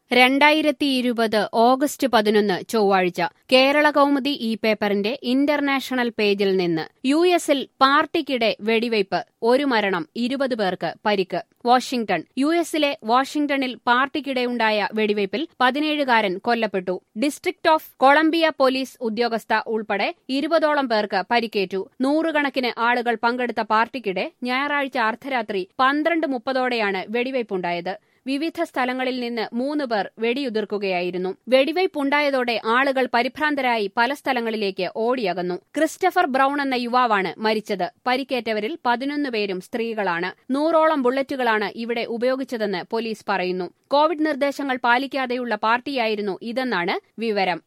രണ്ടായിരത്തി ഇരുപത് ഓഗസ്റ്റ് പതിനൊന്ന് ചൊവ്വാഴ്ച കേരള കൗമുദി ഈ പേപ്പറിന്റെ ഇന്റർനാഷണൽ പേജിൽ നിന്ന് യു എസിൽ പാർട്ടിക്കിടെ വെടിവയ്പ് ഒരു മരണം ഇരുപത് പേർക്ക് പരിക്ക് വാഷിംഗ്ടൺ യു എസിലെ വാഷിംഗ്ടണിൽ പാർട്ടിക്കിടെയുണ്ടായ വെടിവയ്പിൽ പതിനേഴുകാരൻ കൊല്ലപ്പെട്ടു ഡിസ്ട്രിക്ട് ഓഫ് കൊളംബിയ പോലീസ് ഉദ്യോഗസ്ഥ ഉൾപ്പെടെ ഇരുപതോളം പേർക്ക് പരിക്കേറ്റു നൂറുകണക്കിന് ആളുകൾ പങ്കെടുത്ത പാർട്ടിക്കിടെ ഞായറാഴ്ച അർദ്ധരാത്രി പന്ത്രണ്ട് മുപ്പതോടെയാണ് വെടിവയ്പുണ്ടായത് വിവിധ സ്ഥലങ്ങളിൽ നിന്ന് മൂന്ന് പേർ വെടിയുതിർക്കുകയായിരുന്നു വെടിവയ്പുണ്ടായതോടെ ആളുകൾ പരിഭ്രാന്തരായി പല സ്ഥലങ്ങളിലേക്ക് ഓടിയകന്നു ക്രിസ്റ്റഫർ ബ്രൌൺ എന്ന യുവാവാണ് മരിച്ചത് പരിക്കേറ്റവരിൽ പതിനൊന്ന് പേരും സ്ത്രീകളാണ് നൂറോളം ബുള്ളറ്റുകളാണ് ഇവിടെ ഉപയോഗിച്ചതെന്ന് പോലീസ് പറയുന്നു കോവിഡ് നിർദ്ദേശങ്ങൾ പാലിക്കാതെയുള്ള പാർട്ടിയായിരുന്നു ഇതെന്നാണ് വിവരം